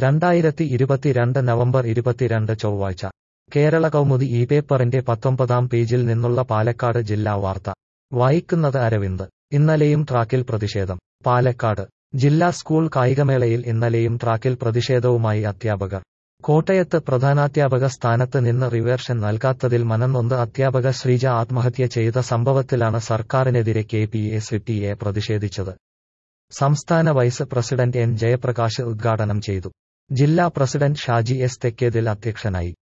രണ്ടായിരത്തി ഇരുപത്തിരണ്ട് നവംബർ ഇരുപത്തിരണ്ട് ചൊവ്വാഴ്ച കേരള കൗമുദി ഈ പേപ്പറിന്റെ പത്തൊമ്പതാം പേജിൽ നിന്നുള്ള പാലക്കാട് ജില്ലാ വാർത്ത വായിക്കുന്നത് അരവിന്ദ് ഇന്നലെയും ട്രാക്കിൽ പ്രതിഷേധം പാലക്കാട് ജില്ലാ സ്കൂൾ കായികമേളയിൽ ഇന്നലെയും ട്രാക്കിൽ പ്രതിഷേധവുമായി അധ്യാപകർ കോട്ടയത്ത് പ്രധാനാധ്യാപക സ്ഥാനത്ത് നിന്ന് റിവേർഷൻ നൽകാത്തതിൽ മനംനൊന്ത് അധ്യാപക ശ്രീജ ആത്മഹത്യ ചെയ്ത സംഭവത്തിലാണ് സർക്കാരിനെതിരെ കെ പി എ സിട്ടിയെ പ്രതിഷേധിച്ചത് സംസ്ഥാന വൈസ് പ്രസിഡന്റ് എൻ ജയപ്രകാശ് ഉദ്ഘാടനം ചെയ്തു ജില്ലാ പ്രസിഡന്റ് ഷാജി എസ് തെക്കേതിൽ അധ്യക്ഷനായി